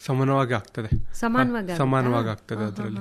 ಸಮಾನವಾಗಿ ಆಗ್ತದೆ ಸಮಾನವಾಗಿ ಹ, ಸಮಾನವಾಗಿ ಆಗ್ತದೆ ಅದರಲ್ಲಿ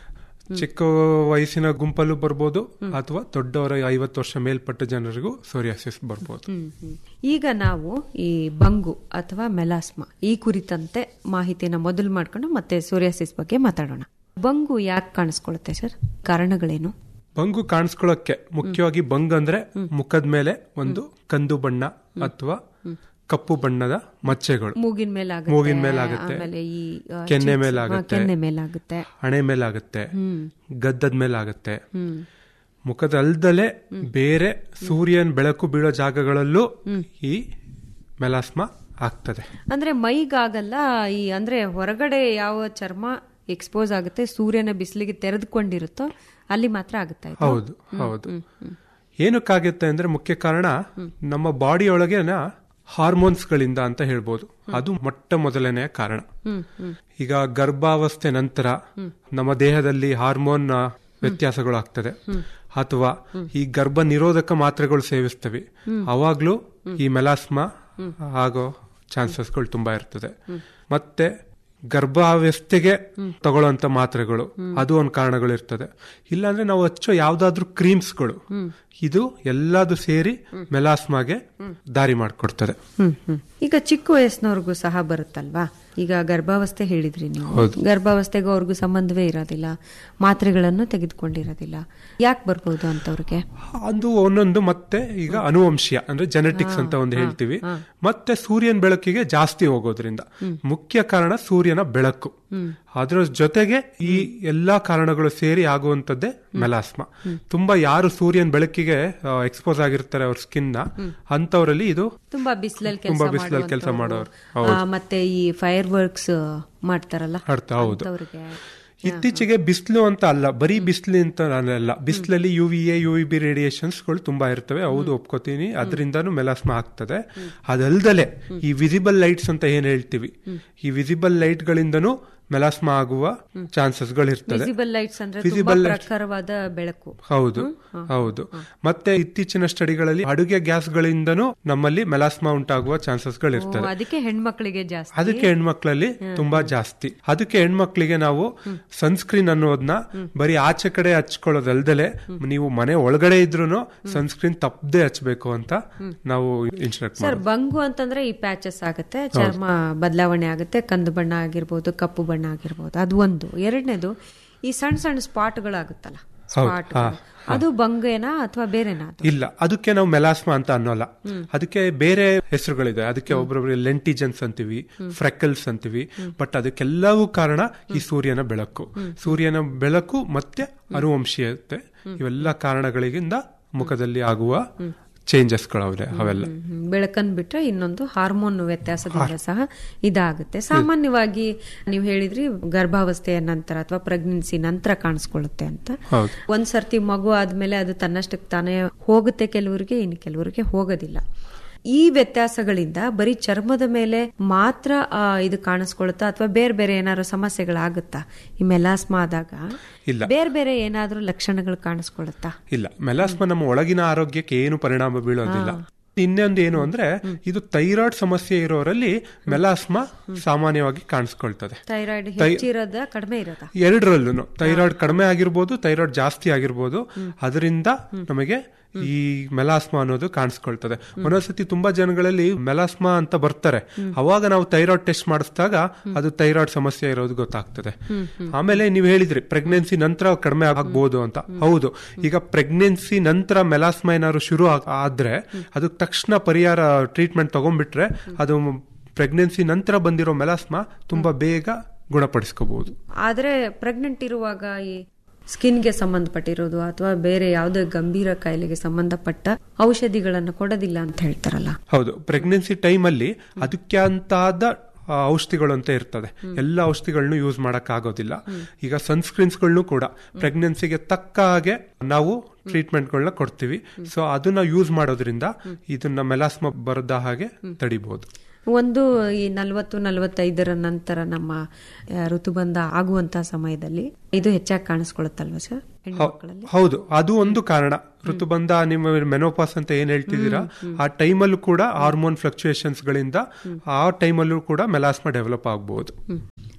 ಚಿಕ್ಕ ವಯಸ್ಸಿನ ಗುಂಪಲ್ಲೂ ಬರ್ಬೋದು ಅಥವಾ ದೊಡ್ಡವರ ಐವತ್ತು ವರ್ಷ ಮೇಲ್ಪಟ್ಟ ಜನರಿಗೂ ಸೋರಿಯಾಸಿಸ್ ಬರ್ಬೋದು ಹ್ಮ್, ಹ್ಮ್. ಈಗ ನಾವು ಈ ಬಂಗು ಅಥವಾ ಮೆಲಾಸ್ಮಾ ಈ ಕುರಿತಂತೆ ಮಾಹಿತಿನ ಮೊದಲು ಮಾಡ್ಕೊಂಡು ಮತ್ತೆ ಸೋರಿಯಾಸಿಸ್ ಬಗ್ಗೆ ಮಾತಾಡೋಣ ಬಂಗು ಯಾಕೆ ಕಾಣಿಸ್ಕೊಳ್ಳುತ್ತೆ ಸರ್ ಕಾರಣಗಳೇನು ಬಂಗು ಕಾಣಿಸ್ಕೊಳ್ಳೋಕೆ ಮುಖ್ಯವಾಗಿ ಬಂಗ್ ಅಂದ್ರೆ ಮುಖದ ಮೇಲೆ ಒಂದು ಕಂದು ಬಣ್ಣ ಅಥವಾ ಕಪ್ಪು ಬಣ್ಣದ ಮಚ್ಚೆಗಳು ಮೂಗಿನ ಮೇಲೆ ಆಗುತ್ತೆ ಮೂಗಿನ ಮೇಲೆ ಆಗುತ್ತೆ. ಆಮೇಲೆ ಈ ಆ, ಕೆನ್ನೆ cheeks, ಮೇಲೆ ಹಾ, ಆಗುತ್ತೆ. ಕೆನ್ನೆ ಮೇಲಾಗುತ್ತೆ ಹಣೆ ಮೇಲಾಗುತ್ತೆ ಹ್ಮ್ ಗದ್ದದ ಮೇಲಾಗುತ್ತೆ ಹ್ಮ್ ಮುಖದ ಅಲ್ದಲೆ ಬೇರೆ ಸೂರ್ಯನ ಬೆಳಕು ಬೀಳೋ ಜಾಗಗಳಲ್ಲೂ ಈ ಮೆಲಾಸ್ಮಾ ಆಗ್ತದೆ ಅಂದ್ರೆ ಮೈಗಾಗಲ್ಲ ಈ ಅಂದ್ರೆ ಹೊರಗಡೆ ಯಾವ ಚರ್ಮ ಎಕ್ಸ್ಪೋಸ್ ಆಗುತ್ತೆ ಸೂರ್ಯನ ಬಿಸಿಲಿಗೆ ತೆರೆದುಕೊಂಡಿರುತ್ತೋ ಅಲ್ಲಿ ಮಾತ್ರ ಆಗುತ್ತೆ ಇದು? ಹೌದು ಹೌದು ಏನಕ್ಕಾಗುತ್ತೆ ಅಂದ್ರೆ ಮುಖ್ಯ ಕಾರಣ ನಮ್ಮ ಬಾಡಿ ಒಳಗೆನ ಹಾರ್ಮೋನ್ಸ್ ಗಳಿಂದ ಅಂತ ಹೇಳ್ಬೋದು ಅದು ಮೊಟ್ಟ ಮೊದಲನೆಯ ಕಾರಣ ಹ್ಮ್ ಹ್ಮ್ ಈಗ ಗರ್ಭಾವಸ್ಥೆ ನಂತರ ನಮ್ಮ ದೇಹದಲ್ಲಿ ಹಾರ್ಮೋನ್ ಆ, ವ್ಯತ್ಯಾಸಗಳು ಆಗ್ತದೆ ಅಥವಾ ಈ ಗರ್ಭ ನಿರೋಧಕ ಮಾತ್ರೆಗಳು ಸೇವಿಸ್ತವೆ ಅವಾಗ್ಲೂ ಈ ಮೆಲಾಸ್ಮಾ ಆಗೋ ಚಾನ್ಸಸ್ಗಳು ತುಂಬಾ ಇರ್ತದೆ ಮತ್ತೆ ಗರ್ಭಾವಸ್ಥೆಗೆ ತಗೊಳ್ಳುವಂತ ಮಾತ್ರೆಗಳು ಅದು ಒಂದು ಕಾರಣಗಳು ಇರ್ತದೆ ಇಲ್ಲಾಂದ್ರೆ ನಾವು ಹಚ್ಚೋ ಯಾವ್ದಾದ್ರು ಕ್ರೀಮ್ಸ್ಗಳು ಇದು ಎಲ್ಲದು ಸೇರಿ ಮೆಲಾಸ್ಮಾಗೆ ದಾರಿ ಮಾಡಿಕೊಡ್ತದೆ ಹ್ಮ್ ಹ್ಮ್ ಈಗ ಚಿಕ್ಕ ವಯಸ್ಸಿನವ್ರಿಗೂ ಸಹ ಬರುತ್ತಲ್ವಾ ಈಗ ಗರ್ಭಾವಸ್ಥೆ ಹೇಳಿದ್ರಿ ನೀವು ಹೌದು. ಗರ್ಭಾವಸ್ಥೆಗೂ ಅವ್ರಿಗೂ ಸಂಬಂಧವೇ ಇರೋದಿಲ್ಲ ಮಾತ್ರೆಗಳನ್ನು ತೆಗೆದುಕೊಂಡಿರೋದಿಲ್ಲ ಯಾಕೆ ಬರ್ಬೋದು ಅಂತವ್ರಿಗೆ ಅದು ಒಂದೊಂದು ಮತ್ತೆ ಈಗ ಅನುವಂಶೀಯ ಅಂದ್ರೆ ಜೆನೆಟಿಕ್ಸ್ ಅಂತ ಒಂದು ಹೇಳ್ತೀವಿ ಮತ್ತೆ ಸೂರ್ಯನ ಬೆಳಕಿಗೆ ಜಾಸ್ತಿ ಹೋಗೋದ್ರಿಂದ ಮುಖ್ಯ ಕಾರಣ ಸೂರ್ಯನ ಬೆಳಕು ಅದರ ಜೊತೆಗೆ ಈ ಎಲ್ಲಾ ಕಾರಣಗಳು ಸೇರಿ ಆಗುವಂತದ್ದೇ ಮೆಲಾಸ್ಮಾ ತುಂಬಾ ಯಾರು ಸೂರ್ಯನ ಬೆಳಕಿಗೆ ಎಕ್ಸ್ಪೋಸ್ ಆಗಿರ್ತಾರೆ ಅವ್ರ ಸ್ಕಿನ್ ನ ಅಂತವರಲ್ಲಿ ಇದು ತುಂಬಾ ಬಿಸಿಲಲ್ಲಿ ತುಂಬಾ ಕೆಲಸ ಬಿಸಿಲಲ್ಲಿ ಕೆಲಸ ಮಾಡೋರು ಮತ್ತೆ ಈ ಫೈರ್ ವರ್ಕ್ಸ್ ಮಾಡ್ತಾರಲ್ಲ ಅರ್ಥ ಹೌದು ಅವ್ರಿಗೆ ಇತ್ತೀಚೆಗೆ ಬಿಸಿಲು ಅಂತ ಅಲ್ಲ ಬರೀ ಬಿಸಿಲು ಅಂತ ಅಲ್ಲ ಬಿಸಿಲಲ್ಲಿ U V A U V B ರೇಡಿಯೇಷನ್ಸ್ಗಳು ತುಂಬಾ ಇರ್ತವೆ ಹೌದು ಒಪ್ಕೋತೀನಿ ಅದರಿಂದನೂ ಮೆಲಾಸ್ಮಾ ಆಗ್ತದೆ ಅದಲ್ದಲೆ ಈ ವಿಸಿಬಲ್ ಲೈಟ್ಸ್ ಅಂತ ಏನ್ ಹೇಳ್ತೀವಿ ಈ ವಿಸಿಬಲ್ ಲೈಟ್ ಗಳಿಂದನೂ ಮೆಲಾಸ್ಮಾ ಆಗುವ ಚಾನ್ಸಸ್ಗಳು ಇರ್ತದೆ ವಿಸಿಬಲ್ ಲೈಟ್ಸ್ ಅಂದ್ರೆ Visible ತುಂಬಾ lights. ಪ್ರಖರವಾದ ಬೆಳಕು ಹೌದು ಹೌದು ಮತ್ತೆ ಇತ್ತೀಚಿನ ಸ್ಟಡಿಗಳಲ್ಲಿ ಅಡುಗೆ ಗ್ಯಾಸ್ಗಳಿಂದನೂ ನಮ್ಮಲ್ಲಿ ಮೆಲಾಸ್ಮಾ ಉಂಟಾಗುವ ಚಾನ್ಸಸ್ಗಳು ಓ, ಇರ್ತದೆ ಅದಕ್ಕೆ ಹೆಣ್ಮಕ್ಳಿಗೆ ಜಾಸ್ತಿ ಅದಕ್ಕೆ ಹೆಣ್ಮಕ್ಳಲ್ಲಿ ತುಂಬಾ ಜಾಸ್ತಿ ಅದಕ್ಕೆ ಹೆಣ್ಮಕ್ಳಿಗೆ ನಾವು ಸನ್ಸ್ಕ್ರೀನ್ ಅನ್ನೋದನ್ನ ಬರೀ ಆಚೆ ಕಡೆ ಹಚ್ಕೊಳ್ಳೋದಲ್ದಲೆ ನೀವು ಮನೆ ಒಳಗಡೆ ಇದ್ರೂ ಸನ್ಸ್ಕ್ರೀನ್ ತಪ್ಪದೆ ಹಚ್ಬೇಕು ಅಂತ ನಾವು ಇನ್ಸ್ಟ್ರಕ್ಟ್ ಸರ್ ಬಂಗು ಅಂತಂದ್ರೆ ಈ ಪ್ಯಾಚಸ್ ಆಗುತ್ತೆ ಚರ್ಮ ಬದಲಾವಣೆ ಆಗುತ್ತೆ ಕಂದು ಬಣ್ಣ ಆಗಿರ್ಬೋದು ಕಪ್ಪು ಬಣ್ಣ ಆಗಿರ್ಬೋದು ಅದು ಒಂದು ಎರಡನೇದು ಈ ಸಣ್ಣ ಸಣ್ಣ ಸ್ಪಾಟ್ಗಳಾಗುತ್ತಲ್ಲ ಸ್ಪಾಟ್ ಅದು ಬಂಗೇನಾ ಅಥವಾ ಬೇರೆನಾ ಅದು ಇಲ್ಲ ಅದಕ್ಕೆ ನಾವು ಮೆಲಾಸ್ಮಾ ಅಂತ ಅನ್ನೋಲ್ಲ ಅದಕ್ಕೆ ಬೇರೆ ಹೆಸರುಗಳಿದೆ ಅದಕ್ಕೆ ಒಬ್ಬೊಬ್ರು ಲೆಂಟಿಜನ್ಸ್ ಅಂತೀವಿ ಫ್ರೆಕಲ್ಸ್ ಅಂತೀವಿ ಬಟ್ ಅದಕ್ಕೆಲ್ಲವೂ ಕಾರಣ ಈ ಸೂರ್ಯನ ಬೆಳಕು ಸೂರ್ಯನ ಬೆಳಕು ಮತ್ತೆ ಅನುವಂಶೀಯತೆ ಇವೆಲ್ಲ ಕಾರಣಗಳಿಂದ ಮುಖದಲ್ಲಿ ಆಗುವ ಚೇಂಜಸ್ಗಳವೆ ಅವೆಲ್ಲ ಹ್ಮ್, ಬೆಳಕನ್ ಬಿಟ್ರೆ ಇನ್ನೊಂದು ಹಾರ್ಮೋನ್ ವ್ಯತ್ಯಾಸದಿಂದ ಸಹ ಇದಾಗುತ್ತೆ ಸಾಮಾನ್ಯವಾಗಿ ನೀವು ಹೇಳಿದ್ರಿ ಗರ್ಭಾವಸ್ಥೆಯ ನಂತರ ಅಥವಾ ಪ್ರೆಗ್ನೆನ್ಸಿ ನಂತರ ಕಾಣಿಸ್ಕೊಳ್ಳುತ್ತೆ ಅಂತ ಹೌದು ಒಂದ್ ಸರ್ತಿ ಮಗು ಆದ್ಮೇಲೆ ಅದು ತನ್ನಷ್ಟಕ್ಕೆ ತಾನೇ ಹೋಗುತ್ತೆ ಕೆಲವರಿಗೆ ಇನ್ನು ಕೆಲವರಿಗೆ ಹೋಗೋದಿಲ್ಲ ಈ ವ್ಯತ್ಯಾಸಗಳಿಂದ ಬರೀ ಚರ್ಮದ ಮೇಲೆ ಮಾತ್ರ ಆ, ಇದು ಕಾಣಿಸ್ಕೊಳ್ಳುತ್ತಾ ಅಥವಾ ಬೇರೆ ಬೇರೆ ಏನಾದ್ರು ಸಮಸ್ಯೆಗಳಾಗುತ್ತಾ ಈ ಮೆಲಾಸ್ಮಾ ಆದಾಗ ಇಲ್ಲ. ಬೇರೆ ಬೇರೆ ಏನಾದ್ರೂ ಲಕ್ಷಣಗಳು ಕಾಣಿಸ್ಕೊಳ್ಳುತ್ತಾ ಇಲ್ಲ ಮೆಲಾಸ್ಮಾ ನಮ್ಮ ಒಳಗಿನ ಆರೋಗ್ಯಕ್ಕೆ ಏನು ಪರಿಣಾಮ ಬೀಳೋದಿಲ್ಲ ಇನ್ನೊಂದು ಏನು ಅಂದ್ರೆ ಇದು ಥೈರಾಯ್ಡ್ ಸಮಸ್ಯೆ ಇರೋರಲ್ಲಿ ಮೆಲಾಸ್ಮಾ ಸಾಮಾನ್ಯವಾಗಿ ಕಾಣಿಸ್ಕೊಳ್ತದೆ ಥೈರಾಯ್ಡ್ ಹೆಚ್ಚಿರೋದ ಕಡಿಮೆ ಇರೋದ ಎರಡರಲ್ಲೂ ಥೈರಾಯ್ಡ್ ಕಡಿಮೆ ಆಗಿರ್ಬೋದು ಥೈರಾಯ್ಡ್ ಜಾಸ್ತಿ ಆಗಿರ್ಬೋದು ಅದರಿಂದ ನಮಗೆ ಈ ಮೆಲಾಸ್ಮಾ ಅನ್ನೋದು ಕಾಣಿಸ್ಕೊಳ್ತದೆ ಒಂದೊಂದ್ಸತಿ ತುಂಬಾ ಜನಗಳಲ್ಲಿ ಮೆಲಾಸ್ಮಾ ಅಂತ ಬರ್ತಾರೆ ಅವಾಗ ನಾವು ಥೈರಾಯ್ಡ್ ಟೆಸ್ಟ್ ಮಾಡಿಸಿದಾಗ ಅದು ಥೈರಾಯ್ಡ್ ಸಮಸ್ಯೆ ಇರೋದು ಗೊತ್ತಾಗ್ತದೆ ಆಮೇಲೆ ನೀವು ಹೇಳಿದ್ರಿ ಪ್ರೆಗ್ನೆನ್ಸಿ ನಂತರ ಕಡಿಮೆ ಆಗ್ಬೋದು ಅಂತ ಹೌದು ಈಗ ಪ್ರೆಗ್ನೆನ್ಸಿ ನಂತರ ಮೆಲಾಸ್ಮಾ ಏನಾದ್ರು ಶುರು ಆಗ್- ಆದ್ರೆ ಅದಕ್ಕೆ ತಕ್ಷಣ ಪರಿಹಾರ ಟ್ರೀಟ್ಮೆಂಟ್ ತಗೊಂಡ್ಬಿಟ್ರೆ ಅದು ಪ್ರೆಗ್ನೆನ್ಸಿ ನಂತರ ಬಂದಿರೋ ಮೆಲಾಸ್ಮಾ ತುಂಬಾ ಬೇಗ ಗುಣಪಡಿಸ್ಕೋಬಹುದು ಆದ್ರೆ ಪ್ರೆಗ್ನೆಂಟ್ ಇರುವಾಗ ಈ ಸ್ಕಿನ್ಗೆ ಸಂಬಂಧಪಟ್ಟಿರೋದು ಅಥವಾ ಬೇರೆ ಯಾವುದೇ ಗಂಭೀರ ಕಾಯಿಲೆಗೆ ಸಂಬಂಧಪಟ್ಟ ಔಷಧಿಗಳನ್ನು ಕೊಡೋದಿಲ್ಲ ಅಂತ ಹೇಳ್ತಾರಲ್ಲ ಹೌದು ಪ್ರೆಗ್ನೆನ್ಸಿ ಟೈಮಲ್ಲಿ ಅದಕ್ಕೆ ಅಂತಾದ ಆ, ಔಷಧಿಗಳು ಅಂತ ಇರ್ತದೆ ಎಲ್ಲ ಔಷಧಿಗಳನ್ನು ಯೂಸ್ ಮಾಡಕ್ ಆಗೋದಿಲ್ಲ ಈಗ ಸನ್ಸ್ಕ್ರೀನ್ಸ್ಗಳನ್ನು ಕೂಡ ಪ್ರೆಗ್ನೆನ್ಸಿಗೆ ತಕ್ಕ ಹಾಗೆ ನಾವು ಟ್ರೀಟ್ಮೆಂಟ್ಗಳನ್ನ ಕೊಡ್ತೀವಿ ಸೊ ಅದನ್ನ ಯೂಸ್ ಮಾಡೋದ್ರಿಂದ ಇದನ್ನ ಮೆಲಾಸ್ಮಾ ಬರದ ಹಾಗೆ ತಡಿಬಹುದು ಒಂದು ಈ ನಲವತ್ತು ನಲವತ್ತೈದರ ನಂತರ ನಮ್ಮ ಆ, ಋತುಬಂಧ ಆಗುವಂತಹ ಸಮಯದಲ್ಲಿ ಇದು ಹೆಚ್ಚಾಗಿ ಕಾಣಿಸ್ಕೊಳ್ಳುತ್ತಲ್ವಾ ಸರ್ ಹೆಣ್ಮಕ್ಳಲ್ಲಿ ಹೌದು ಅದು ಒಂದು ಕಾರಣ ಋತುಬಂಧ ನಿಮ್ಮ ಮೆನೋಪಾಸ್ ಅಂತ ಏನ್ ಹೇಳ್ತಿದ್ದೀರಾ ಆ ಟೈಮಲ್ಲೂ ಕೂಡ ಹಾರ್ಮೋನ್ ಫ್ಲಕ್ಚುಯೇಷನ್ಸ್ ಗಳಿಂದ ಆ ಟೈಮಲ್ಲೂ ಕೂಡ ಮೆಲಾಸ್ಮಾ ಡೆವಲಪ್ ಆಗಬಹುದು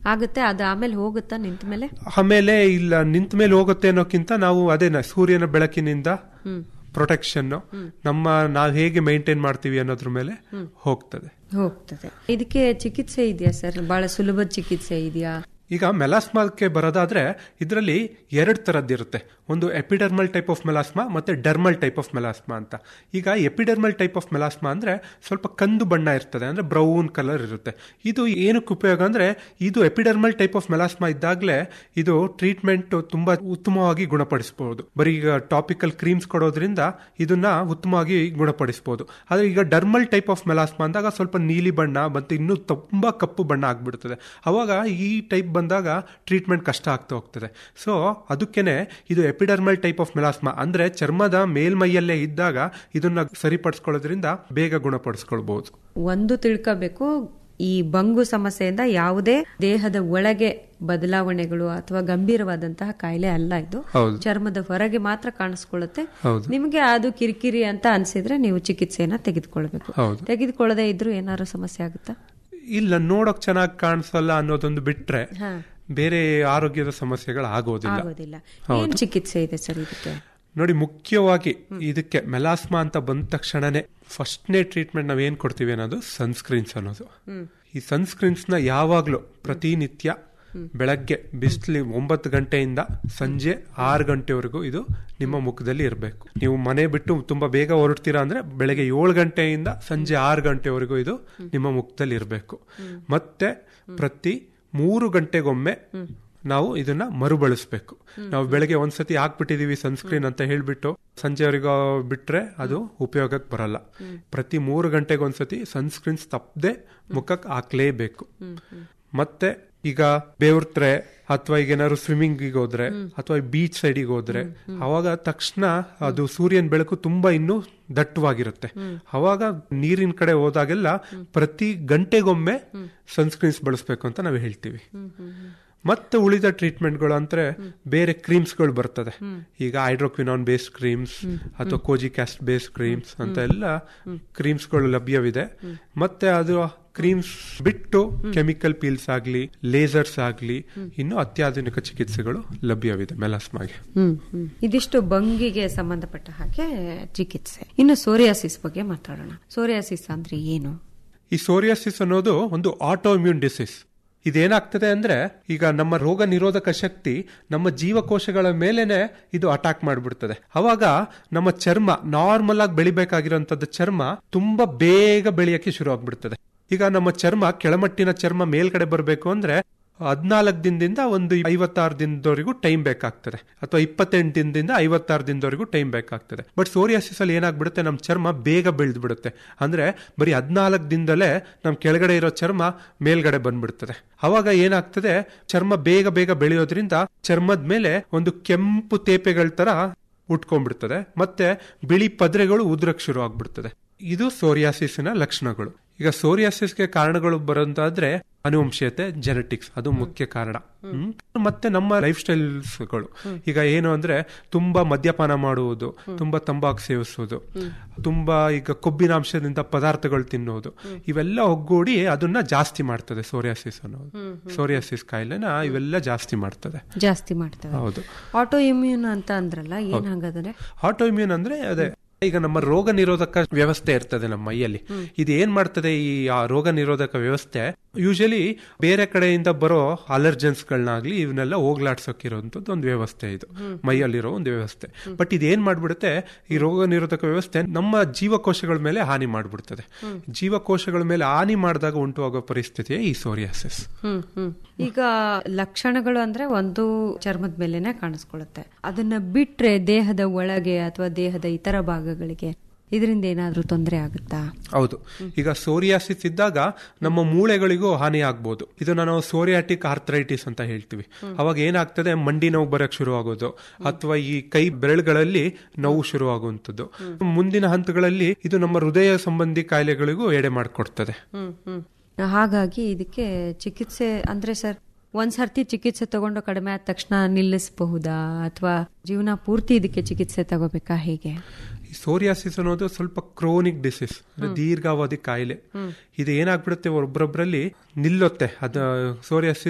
ಆಗುತ್ತೆ ಅದು ಆಮೇಲೆ ಹೋಗುತ್ತಾ ನಿಂತ ಮೇಲೆ ಆಮೇಲೆ ಇಲ್ಲ ನಿಂತ ಮೇಲೆ ಹೋಗುತ್ತೆ ಅನ್ನೋಕ್ಕಿಂತ ನಾವು ಅದೇನ ಸೂರ್ಯನ ಬೆಳಕಿನಿಂದ ಪ್ರೊಟೆಕ್ಷನ್ ನಮ್ಮ ನಾವು ಹೇಗೆ ಮೇಂಟೈನ್ ಮಾಡ್ತೀವಿ ಅನ್ನೋದ್ರ ಮೇಲೆ ಹೋಗ್ತದೆ ಹೋಗ್ತದೆ ಇದಕ್ಕೆ ಚಿಕಿತ್ಸೆ ಇದೆಯಾ ಸರ್ ಬಹಳ ಸುಲಭದ ಚಿಕಿತ್ಸೆ ಇದೆಯಾ ಈಗ ಮೆಲಾಸ್ಮಾಕ್ಕೆ ಬರೋದಾದ್ರೆ ಇದರಲ್ಲಿ ಎರಡು ತರದ್ದಿರುತ್ತೆ ಒಂದು ಎಪಿಡರ್ಮಲ್ ಟೈಪ್ ಆಫ್ ಮೆಲಾಸ್ಮಾ ಮತ್ತೆ ಡರ್ಮಲ್ ಟೈಪ್ ಆಫ್ ಮೆಲಾಸ್ಮಾ ಅಂತ ಈಗ ಎಪಿಡರ್ಮಲ್ ಟೈಪ್ ಆಫ್ ಮೆಲಾಸ್ಮಾ ಅಂದ್ರೆ ಸ್ವಲ್ಪ ಕಂದು ಬಣ್ಣ ಇರ್ತದೆ ಅಂದ್ರೆ ಬ್ರೌನ್ ಕಲರ್ ಇರುತ್ತೆ ಇದು ಏನಕ್ಕೆ ಉಪಯೋಗ ಅಂದ್ರೆ ಇದು ಎಪಿಡರ್ಮಲ್ ಟೈಪ್ ಆಫ್ ಮೆಲಾಸ್ಮಾ ಇದ್ದಾಗಲೇ ಇದು ಟ್ರೀಟ್ಮೆಂಟ್ ತುಂಬಾ ಉತ್ತಮವಾಗಿ ಗುಣಪಡಿಸಬಹುದು ಬರೀ ಈಗ ಟಾಪಿಕಲ್ ಕ್ರೀಮ್ಸ್ ಕೊಡೋದ್ರಿಂದ ಇದನ್ನ ಉತ್ತಮವಾಗಿ ಗುಣಪಡಿಸಬಹುದು ಆದ್ರೆ ಈಗ ಡರ್ಮಲ್ ಟೈಪ್ ಆಫ್ ಮೆಲಾಸ್ಮಾ ಅಂದಾಗ ಸ್ವಲ್ಪ ನೀಲಿ ಬಣ್ಣ ಮತ್ತೆ ಇನ್ನೂ ತುಂಬಾ ಕಪ್ಪು ಬಣ್ಣ ಆಗ್ಬಿಡ್ತದೆ ಅವಾಗ ಈ ಟೈಪ್ ಬಂದಾಗ ಟ್ರೀಟ್ಮೆಂಟ್ ಕಷ್ಟ ಆಗ್ತಾ ಹೋಗ್ತದೆ ಸೊ ಅದಕ್ಕೇನೆ ಇದು ಎಪಿಡರ್ಮಲ್ ಟೈಪ್ ಆಫ್ ಮೆಲಾಸ್ಮಾ ಅಂದ್ರೆ ಚರ್ಮದ ಮೇಲ್ಮೈಯಲ್ಲೇ ಇದ್ದಾಗ ಇದನ್ನ ಸರಿಪಡಿಸ್ಕೊಳ್ಳೋದ್ರಿಂದ ಬೇಗ ಗುಣಪಡಿಸ್ಕೊಳ್ಬಹುದು ಒಂದು ತಿಳ್ಕೋಬೇಕು ಈ ಬಂಗು ಸಮಸ್ಯೆಯಿಂದ ಯಾವುದೇ ದೇಹದ ಒಳಗೆ ಬದಲಾವಣೆಗಳು ಅಥವಾ ಗಂಭೀರವಾದಂತಹ ಕಾಯಿಲೆ ಅಲ್ಲ ಇದು ಹೌದು. ಚರ್ಮದ ಹೊರಗೆ ಮಾತ್ರ ಕಾಣಿಸ್ಕೊಳ್ಳುತ್ತೆ ಹೌದು. ನಿಮಗೆ ಅದು ಕಿರಿಕಿರಿ ಅಂತ ಅನ್ಸಿದ್ರೆ ನೀವು ಚಿಕಿತ್ಸೆಯನ್ನ ತೆಗೆದುಕೊಳ್ಬೇಕು ಹೌದು. ತೆಗೆದುಕೊಳ್ಳದೆ ಇದ್ರೂ ಏನಾದ್ರು ಸಮಸ್ಯೆ ಆಗುತ್ತಾ ಇಲ್ಲ ನೋಡೋಕ್ ಚೆನ್ನಾಗಿ ಕಾಣಿಸಲ್ಲ ಅನ್ನೋದೊಂದು ಬಿಟ್ರೆ ಹಾ. ಬೇರೆ ಆರೋಗ್ಯದ ಸಮಸ್ಯೆಗಳು ಆಗೋದಿಲ್ಲ ಆಗೋದಿಲ್ಲ ಏನ್ ಚಿಕಿತ್ಸೆ ಇದೆ ಸರ್ ಇದಕ್ಕೆ ನೋಡಿ ಮುಖ್ಯವಾಗಿ ಇದಕ್ಕೆ ಮೆಲಾಸ್ಮಾ ಅಂತ ಬಂದ ತಕ್ಷಣನೇ ಫಸ್ಟ್ನೇ ಟ್ರೀಟ್ಮೆಂಟ್ ನಾವ್ ಏನ್ ಕೊಡ್ತೀವಿ ಅನ್ನೋದು ಸನ್ಸ್ಕ್ರೀನ್ಸ್ ಅನ್ನೋದು ಈ ಸನ್ಸ್ಕ್ರೀನ್ಸ್ ನ ಯಾವಾಗ್ಲೂ ಪ್ರತಿನಿತ್ಯ ಬೆಳಗ್ಗೆ ಬಿಸಿಲಿ ಒಂಬತ್ತು ಗಂಟೆಯಿಂದ ಸಂಜೆ ಆರು ಗಂಟೆವರೆಗೂ ಇದು ನಿಮ್ಮ ಮುಖದಲ್ಲಿ ಇರಬೇಕು ನೀವು ಮನೆ ಬಿಟ್ಟು ತುಂಬಾ ಬೇಗ ಹೊರಡ್ತೀರಾ ಅಂದ್ರೆ ಬೆಳಗ್ಗೆ ಏಳು ಗಂಟೆಯಿಂದ ಸಂಜೆ ಆರು ಗಂಟೆವರೆಗೂ ಇದು ನಿಮ್ಮ ಮುಖದಲ್ಲಿ ಇರಬೇಕು ಮತ್ತೆ ಪ್ರತಿ ಮೂರು ಗಂಟೆಗೊಮ್ಮೆ ನಾವು ಇದನ್ನ ಮರುಬಳಸಬೇಕು ನಾವು ಬೆಳಗ್ಗೆ ಒಂದ್ಸತಿ ಹಾಕ್ಬಿಟ್ಟಿದೀವಿ ಸನ್ಸ್ಕ್ರೀನ್ ಅಂತ ಹೇಳ್ಬಿಟ್ಟು ಸಂಜೆವರೆಗೂ ಬಿಟ್ರೆ ಅದು ಉಪಯೋಗಕ್ಕೆ ಬರಲ್ಲ ಪ್ರತಿ ಮೂರು ಗಂಟೆಗೆ ಒಂದ್ಸತಿ ಸನ್ಸ್ಕ್ರೀನ್ಸ್ ತಪ್ಪದೆ ಮುಖಕ್ಕೆ ಹಾಕ್ಲೇಬೇಕು ಮತ್ತೆ ಈಗ ಬೇವ್ರತ್ರೆ ಅಥವಾ ಈಗ ಏನಾದ್ರು ಸ್ವಿಮ್ಮಿಂಗ್ ಹೋದ್ರೆ ಅಥವಾ ಬೀಚ್ ಸೈಡಿಗೆ ಹೋದ್ರೆ ಅವಾಗ ತಕ್ಷಣ ಅದು ಸೂರ್ಯನ ಬೆಳಕು ತುಂಬಾ ಇನ್ನೂ ದಟ್ಟವಾಗಿರುತ್ತೆ ಅವಾಗ ನೀರಿನ ಕಡೆ ಹೋದಾಗೆಲ್ಲ ಪ್ರತಿ ಗಂಟೆಗೊಮ್ಮೆ ಸನ್ಸ್ಕ್ರೀನ್ಸ್ ಬಳಸಬೇಕು ಅಂತ ನಾವು ಹೇಳ್ತೀವಿ ಮತ್ತೆ ಉಳಿದ ಟ್ರೀಟ್ಮೆಂಟ್ಗಳು ಅಂದ್ರೆ ಬೇರೆ ಕ್ರೀಮ್ಸ್ಗಳು ಬರ್ತದೆ ಈಗ ಹೈಡ್ರೋಕ್ವಿನಾನ್ ಬೇಸ್ಡ್ ಕ್ರೀಮ್ಸ್ ಅಥವಾ ಕೋಜಿಕ್ಯಾಸ್ಟ್ ಬೇಸ್ಡ್ ಕ್ರೀಮ್ಸ್ ಅಂತ ಎಲ್ಲ ಕ್ರೀಮ್ಸ್ಗಳು ಲಭ್ಯವಿದೆ ಮತ್ತೆ ಅದು ಕ್ರೀಮ್ಸ್ ಬಿಟ್ಟು ಕೆಮಿಕಲ್ ಪೀಲ್ಸ್ ಆಗ್ಲಿ ಲೇಸರ್ಸ್ ಆಗ್ಲಿ ಇನ್ನು ಅತ್ಯಾಧುನಿಕ ಚಿಕಿತ್ಸೆಗಳು ಲಭ್ಯವಿದೆ ಮೆಲಾಸ್ಮಾಗೆ ಹ್ಮ್ ಹ್ಮ್. ಇದಿಷ್ಟು ಬಂಗಿಗೆ ಸಂಬಂಧಪಟ್ಟ ಹಾಗೆ ಚಿಕಿತ್ಸೆ ಇನ್ನು ಸೋರಿಯಾಸಿಸ್ ಬಗ್ಗೆ ಮಾತಾಡೋಣ ಸೋರಿಯಾಸಿಸ್ ಅಂದ್ರೆ ಏನು ಈ ಸೋರಿಯಾಸಿಸ್ ಅನ್ನೋದು ಒಂದು ಆಟೋ ಇಮ್ಯೂನ್ ಡಿಸೀಸ್ ಇದೇನಾಗ್ತದೆ ಅಂದ್ರೆ ಈಗ ನಮ್ಮ ರೋಗ ನಿರೋಧಕ ಶಕ್ತಿ ನಮ್ಮ ಜೀವಕೋಶಗಳ ಮೇಲೆನೆ ಇದು ಅಟ್ಯಾಕ್ ಮಾಡ್ಬಿಡ್ತದೆ ಅವಾಗ ನಮ್ಮ ಚರ್ಮ ನಾರ್ಮಲ್ ಆಗಿ ಬೆಳಿಬೇಕಾಗಿರೋಂಥದ್ದು ಚರ್ಮ ತುಂಬಾ ಬೇಗ ಬೆಳೆಯಕ್ಕೆ ಶುರು ಆಗ್ಬಿಡ್ತದೆ ಈಗ ನಮ್ಮ ಚರ್ಮ ಕೆಳಮಟ್ಟಿನ ಚರ್ಮ ಮೇಲ್ಗಡೆ ಬರಬೇಕು ಅಂದ್ರೆ ಹದ್ನಾಲ್ಕು ದಿನದಿಂದ ಒಂದು ಐವತ್ತಾರು ದಿನದವರೆಗೂ ಟೈಮ್ ಬೇಕಾಗ್ತದೆ ಅಥವಾ ಇಪ್ಪತ್ತೆಂಟು ದಿನದಿಂದ ಐವತ್ತಾರು ದಿನದವರೆಗೂ ಟೈಮ್ ಬೇಕಾಗ್ತದೆ ಬಟ್ ಸೋರಿಯಾಸಿಸ್ ಅಲ್ಲಿ ಏನಾಗ್ಬಿಡುತ್ತೆ ನಮ್ಮ ಚರ್ಮ ಬೇಗ ಬೆಳೆದು ಬಿಡುತ್ತೆ ಅಂದ್ರೆ ಬರೀ ಹದ್ನಾಲ್ಕು ದಿನದಲ್ಲೇ ನಮ್ಮ ಕೆಳಗಡೆ ಇರೋ ಚರ್ಮ ಮೇಲ್ಗಡೆ ಬಂದ್ಬಿಡ್ತದೆ ಅವಾಗ ಏನಾಗ್ತದೆ ಚರ್ಮ ಬೇಗ ಬೇಗ ಬೆಳೆಯೋದ್ರಿಂದ ಚರ್ಮದ ಮೇಲೆ ಒಂದು ಕೆಂಪು ತೇಪೆಗಳ ತರ ಉಟ್ಕೊಂಡ್ಬಿಡ್ತದೆ ಮತ್ತೆ ಬಿಳಿ ಪದ್ರೆಗಳು ಉದ್ರಕ್ ಶುರು ಆಗ್ಬಿಡ್ತದೆ ಇದು ಸೋರಿಯಾಸಿಸ್ನ ಲಕ್ಷಣಗಳು ಈಗ ಸೋರಿಯಾಸಿಸ್ಗೆ ಕಾರಣಗಳು ಬರೋದಾದ್ರೆ ಅನುವಂಶೀಯತೆ ಜೆನೆಟಿಕ್ಸ್ ಅದು ಮುಖ್ಯ ಕಾರಣ ಹ್ಮ್. ಮತ್ತೆ ನಮ್ಮ ಲೈಫ್ ಸ್ಟೈಲ್ಸ್ಗಳು ಈಗ ಏನು ಅಂದ್ರೆ ತುಂಬಾ ಮದ್ಯಪಾನ ಮಾಡುವುದು ತುಂಬಾ ತಂಬಾಕು ಸೇವಿಸುವುದು ತುಂಬಾ ಈಗ ಕೊಬ್ಬಿನಾಂಶದಿಂದ ಪದಾರ್ಥಗಳು ತಿನ್ನೋದು ಇವೆಲ್ಲ ಒಗ್ಗೂಡಿ ಅದನ್ನ ಜಾಸ್ತಿ ಮಾಡ್ತದೆ ಸೋರಿಯಾಸಿಸ್ ಅನ್ನೋದು ಸೋರಿಯಾಸಿಸ್ ಕಾಯಿಲೆನ ಇವೆಲ್ಲ ಜಾಸ್ತಿ ಮಾಡ್ತದೆ ಜಾಸ್ತಿ ಮಾಡ್ತವೆ ಹೌದು ಆಟೋ ಇಮ್ಯೂನ್ ಅಂತ ಅಂದ್ರಲ್ಲ ಏನ್ ಹಂಗಾದ್ರೆ ಆಟೋ ಇಮ್ಯೂನ್ ಅಂದ್ರೆ ಅದೇ ಈಗ ನಮ್ಮ ರೋಗ ನಿರೋಧಕ ವ್ಯವಸ್ಥೆ ಇರ್ತದೆ ನಮ್ಮ ಮೈಯಲ್ಲಿ ಇದು ಏನ್ ಮಾಡ್ತದೆ ಈ ಆ ರೋಗ ನಿರೋಧಕ ವ್ಯವಸ್ಥೆ ಯೂಶಲಿ ಬೇರೆ ಕಡೆಯಿಂದ ಬರೋ ಅಲರ್ಜೆನ್ಸ್ ಗಳನ್ನಾಗ್ಲಿ ಇವನ್ನೆಲ್ಲ ಹೋಗ್ಲಾಡ್ಸೋಕಿರೋಂಥದ್ದು ಒಂದು ವ್ಯವಸ್ಥೆ ಇದು ಮೈಯಲ್ಲಿರೋ ಒಂದು ವ್ಯವಸ್ಥೆ ಬಟ್ ಇದೇನ್ ಮಾಡ್ಬಿಡುತ್ತೆ ಈ ರೋಗ ನಿರೋಧಕ ವ್ಯವಸ್ಥೆ ನಮ್ಮ ಜೀವಕೋಶಗಳ ಮೇಲೆ ಹಾನಿ ಮಾಡ್ಬಿಡ್ತದೆ ಜೀವಕೋಶಗಳ ಮೇಲೆ ಹಾನಿ ಮಾಡಿದಾಗ ಉಂಟುವಾಗೋ ಪರಿಸ್ಥಿತಿಯೇ ಈ ಸೋರಿಯಾಸಿಸ್ ಹ್ಮ್ ಹ್ಮ್ ಈಗ ಲಕ್ಷಣಗಳು ಅಂದ್ರೆ ಒಂದು ಚರ್ಮದ ಮೇಲೆನೆ ಕಾಣಿಸ್ಕೊಳ್ಳುತ್ತೆ ಅದನ್ನ ಬಿಟ್ರೆ ದೇಹದ ಒಳಗೆ ಅಥವಾ ದೇಹದ ಇತರ ಭಾಗಗಳಿಗೆ ಇದರಿಂದ ಏನಾದ್ರೂ ತೊಂದರೆ ಆಗುತ್ತಾ ಹೌದು ಈಗ ಸೋರಿಯಾಸಿಸ್ ಇದ್ದಾಗ ನಮ್ಮ ಮೂಳೆಗಳಿಗೂ ಹಾನಿ ಆಗ್ಬೋದು ಇದನ್ನ ನಾವು ಸೋರಿಯಾಟಿಕ್ ಆರ್ಥರೈಟಿಸ್ ಅಂತ ಹೇಳ್ತೀವಿ ಅವಾಗ ಏನಾಗ್ತದೆ ಮಂಡಿ ನೋವು ಬರಕ್ ಶುರು ಆಗೋದು ಅಥವಾ ಈ ಕೈ ಬೆರಳುಗಳಲ್ಲಿ ನೋವು ಶುರು ಆಗುವಂಥದ್ದು ಮುಂದಿನ ಹಂತಗಳಲ್ಲಿ ಇದು ನಮ್ಮ ಹೃದಯ ಸಂಬಂಧಿ ಕಾಯಿಲೆಗಳಿಗೂ ಎಡೆ ಮಾಡಿಕೊಡ್ತದೆ ಹ್ಮ್ ಹ್ಮ್ ಹಾಗಾಗಿ ಇದಕ್ಕೆ ಚಿಕಿತ್ಸೆ ಅಂದ್ರೆ ಸರ್ ಒಂದ್ ಸರ್ತಿ ಚಿಕಿತ್ಸೆ ತಗೊಂಡು ಕಡಿಮೆ ಆದ ತಕ್ಷಣ ನಿಲ್ಲಿಸಬಹುದಾ ಅಥವಾ ಜೀವನ ಪೂರ್ತಿ ಇದಕ್ಕೆ ಚಿಕಿತ್ಸೆ ತಗೋಬೇಕಾ ಹೇಗೆ ಈ ಸೋರಿಯಾಸಿಸ್ ಅನ್ನೋದು ಸ್ವಲ್ಪ ಕ್ರೋನಿಕ್ ಡಿಸೀಸ್ ದೀರ್ಘಾವಧಿ ಕಾಯಿಲೆ ಇದು ಏನಾಗ್ಬಿಡುತ್ತೆ ಒಬ್ಬೊಬ್ಬರಲ್ಲಿ ನಿಲ್ಲುತ್ತೆ ಅದ ಸೋರಿಯಾಸಿಸ್